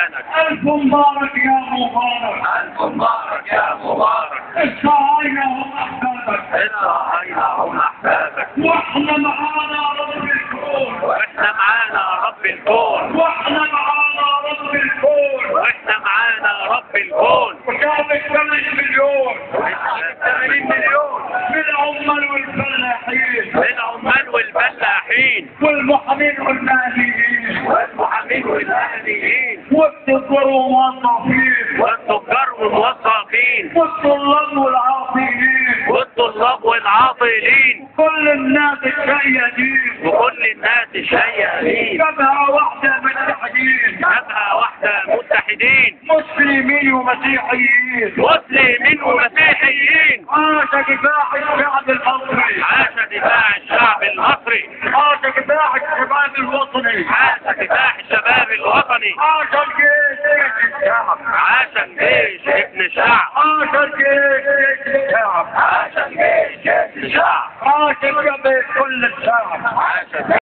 أعوانك ألف مبارك يا مبارك ألف مبارك يا مبارك استعينا هم أحبابك إنا رأيناهم أحبابك واحنا معانا رب الكون وإحنا معانا رب الكون واحنا معانا رب الكون وإحنا معانا رب الكون وكان 8 مليون 80 مليون من العمال والفلاحين العمال والفلاحين والمحامين والماليين والمحامين والمهنيين والتجار والموظفين والتجار والموظفين والطلاب والعاطلين والطلاب والعاطلين كل الناس الشيادين وكل الناس الشيالين جبهة واحدة متحدين جبهة واحدة متحدين مسلمين ومسيحيين مسلمين ومسيحيين عاش كفاح الشعب المصري عاش دفاع الشعب المصري عاش كفاح الشباب الوطني عاش دفاع الشباب الوطني عاش الجيش جيش الشعب عاش الجيش ابن الشعب عاش الجيش جيش الشعب عاش الجيش ابن الشعب عاش الجبهة كل الشعب عاش